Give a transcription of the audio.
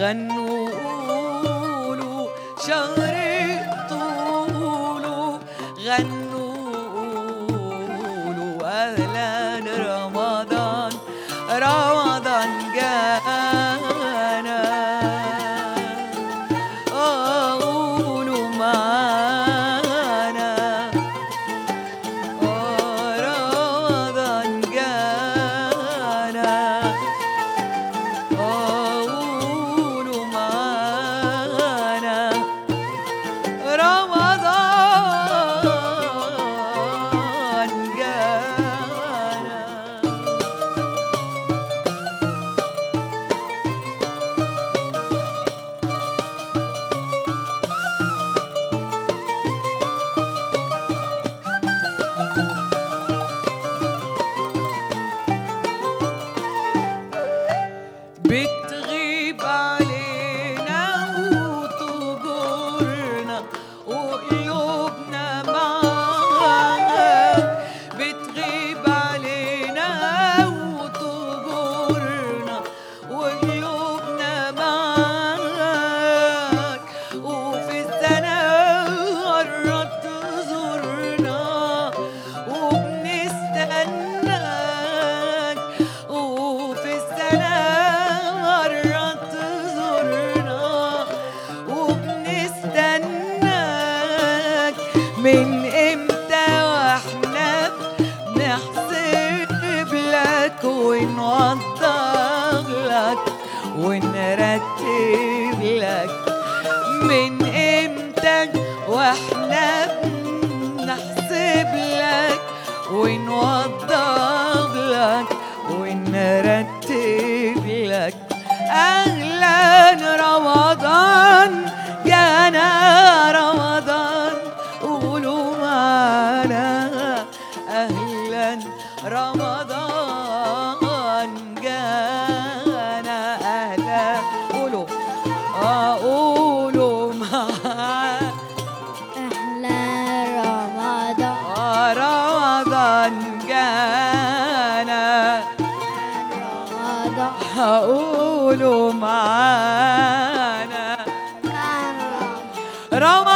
غنوا قولوا شهر طولوا غنوا قولوا أهلا رمضان رمضان جانا آه، قولوا معانا آه، رمضان جانا آه، قولوا معانا رمضان جانا بتغيب علينا وتجرنا وقلوبنا معاك بتغيب علينا وتجرنا وقلوبنا معاك وفي السنة قربت تزورنا وبنستناك وفي السنة مرات تزورنا وبنستناك من امتى واحنا بنحسب لك ونوضح لك ونرتب لك من امتى واحنا بنحسب لك ونوضح لك ونرتب لك اهلا رمضان جانا رمضان قولوا معانا اهلا رمضان جانا اهلا قولوا آه، قولوا معانا أهلا رمضان آه، رمضان جانا رمضان هقولوا معانا كان رمضان رمضان